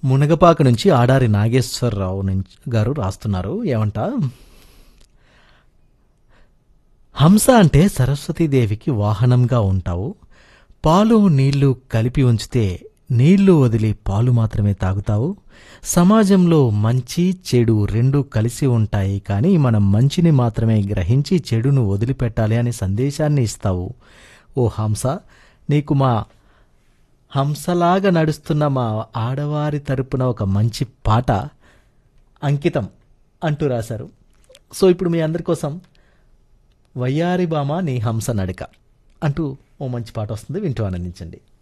మునగపాక నుంచి ఆడారి నాగేశ్వరరావు నుంచి గారు రాస్తున్నారు ఏమంట హంస అంటే సరస్వతీదేవికి వాహనంగా ఉంటావు పాలు నీళ్లు కలిపి ఉంచితే నీళ్లు వదిలి పాలు మాత్రమే తాగుతావు సమాజంలో మంచి చెడు రెండు కలిసి ఉంటాయి కానీ మనం మంచిని మాత్రమే గ్రహించి చెడును వదిలిపెట్టాలి అనే సందేశాన్ని ఇస్తావు ఓ హంస నీకు మా హంసలాగా నడుస్తున్న మా ఆడవారి తరపున ఒక మంచి పాట అంకితం అంటూ రాశారు సో ఇప్పుడు మీ అందరి కోసం వయ్యారి బామ నీ హంస నడక అంటూ ఓ మంచి పాట వస్తుంది వింటూ ఆనందించండి